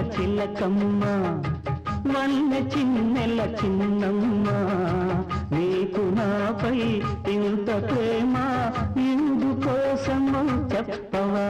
చిలకమ్మ వన్న చిన్నెల చిన్నమ్మ నీకు నాపై ఇంత ప్రేమ ఇందు కోసము చెప్పవా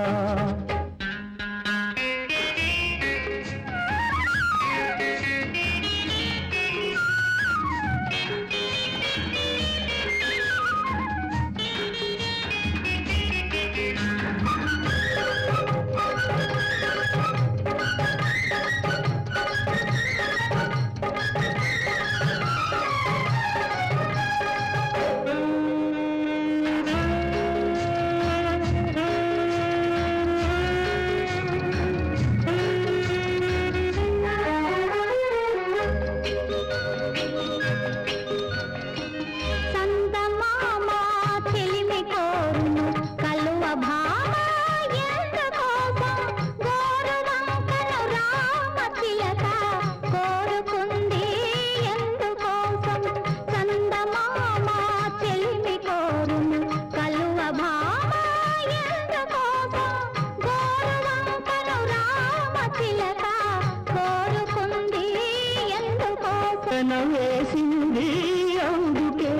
సందమామ చెలిమి కోరును కలువ భామ ఎందుకోసం గోరువంకను రామ చిలక కోరుకుంది ఎందుకోసం సందమామ చెలిమి కోరును కలువ భామ ఎందుకోసం గోరువంకను రామ చిలక కోరుకుంది ఎందుకోసం తన వేసింది అందుకే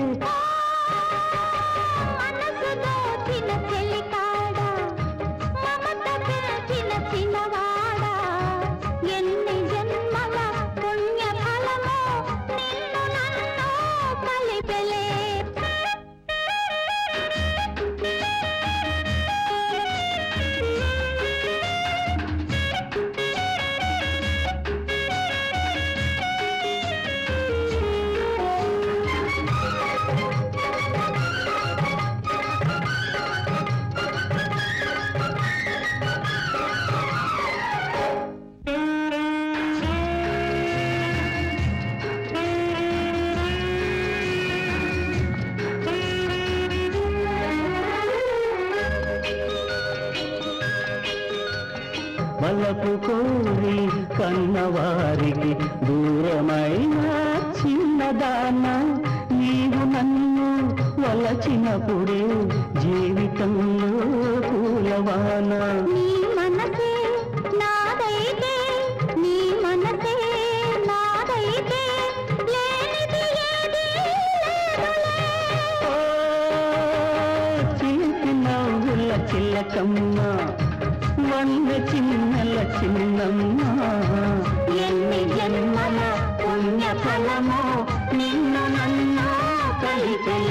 మనసు దోచిన చెలికాడ మమత పెంచిన చిన్నవాడ ఎన్ని జన్మల పుణ్య ఫలమో నిన్ను నన్ను కలిపెలే వలపు కోరి కన్నవారికి దూరమైన చిన్నదాన నీవు నన్ను వలచినప్పుడే జీవితంలో పూలవాన నీ మనసే నాదైతే నీ మనసే నాదైతే లేనిది ఏదీ లేదులే ఓ, చిలిపి నవ్వుల చిల్లకమ్మ వన్న చిన్నల చిన్నమ్మ ఎన్ని జన్మల పుణ్య ఫలమో నిన్ను నన్ను కలిపెలే